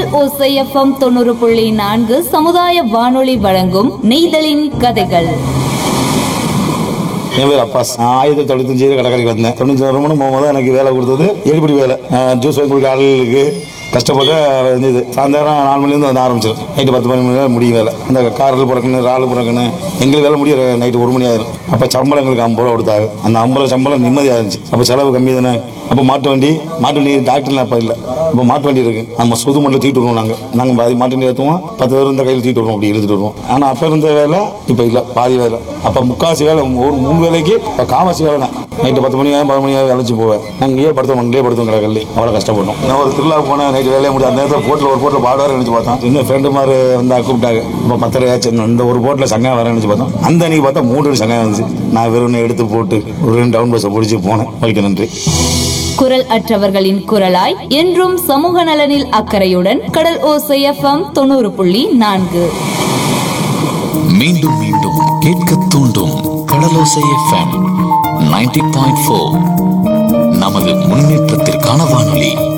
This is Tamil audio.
ஓசைஎஃப்எம் தொண்ணூறு புள்ளி நான்கு சமுதாய வானொலி வழங்கும் நெய்தலின் கதைகள் என் பேர் அப்பாஸ் நான் ஆயிரத்தி தொண்ணூத்தஞ்சு கடைக்கடைக்கு வந்தேன் தொண்ணூற்றி ஒரு மணி போகும்போது எனக்கு வேலை கொடுத்தது எடுபடி வேலை நான் ஜூஸ் வாங்கி கொடுக்க ஆளுகளுக்கு கஷ்டப்பட்டு இருந்தது சாயந்தரம் நாலு மணிலேருந்து வந்து ஆரம்பிச்சிடும் நைட்டு பத்து மணி மேலே முடியும் வேலை அந்த காரில் பிறக்கணும் ராலு பிறக்கணும் எங்களுக்கு வேலை முடிய நைட்டு ஒரு மணி ஆயிரும் அப்போ சம்பளம் எங்களுக்கு ஐம்பது ரூபா கொடுத்தாங்க அந்த ஐம்பது ரூபா சம்பளம் நிம்மதியாக இருந்துச்சு அப்போ செலவு கம்மி தானே அப்போ மாட்டு வண்டி மாட்டு வண்டி டாக்டர்லாம் அப்போ இல்லை இப்போ மாட்டு வண்டி இருக்கு நம்ம சுது மட்டும் தூக்கிட்டு வருவோம் நாங்கள் நாங்கள் பாதி மாட்டு வண்டி ஏற்றுவோம் பத்து பேர் இந்த கையில் தூக்கிட்டு வருவோம் அப்படி எடுத்துட்டு வருவோம் ஆனால் அப்போ இருந்த வேலை இப்போ இல்லை பாதி வேலை அப்போ முக்காசி வேலை ஒரு மூணு வேலைக்கு இப்போ காவாசி வேலை தான் நைட்டு பத்து மணி ஆகும் பதினொரு மணி ஆகும் வேலைச்சு போவேன் நாங்கள் இங்கேயே படுத்தோம் மண்ணிலே படுத்தோம் கடற்கல்லே அவ்வளோ கஷ்டப்பட்டோம் நான் ஒரு திருவிழா போனேன் நைட்டு வேலையை முடியும் அந்த நேரத்தில் போட்டில் ஒரு போட்டில் பாடுவார் நினச்சி பார்த்தோம் இன்னும் ஃப்ரெண்டு மாதிரி வந்தா கூப்பிட்டாங்க இப்போ பத்தரை ஆச்சு இந்த ஒரு போட்டில் சங்கம் வரேன் நினச்சி பார்த்தோம் அந்த அன்னைக்கு பார்த்தா மூணு சங்கம் வந்துச்சு நான் வெறும் எடுத்து போட்டு ஒரு ரெண்டு டவுன் பஸ்ஸை பிடிச்சி போனேன் ஓகே நன்றி குரல் அற்றவர்களின் குரலாய் என்றும் சமூக நலனில் அக்கறையுடன் கடல் ஓசைஎஃப்எம் தொண்ணூறு புள்ளி நான்கு மீண்டும் மீண்டும் கேட்க தூண்டும் கடலோசை எஃப்எம் நைன்டி பாயிண்ட் ஃபோர் நமது முன்னேற்றத்திற்கான வானொலி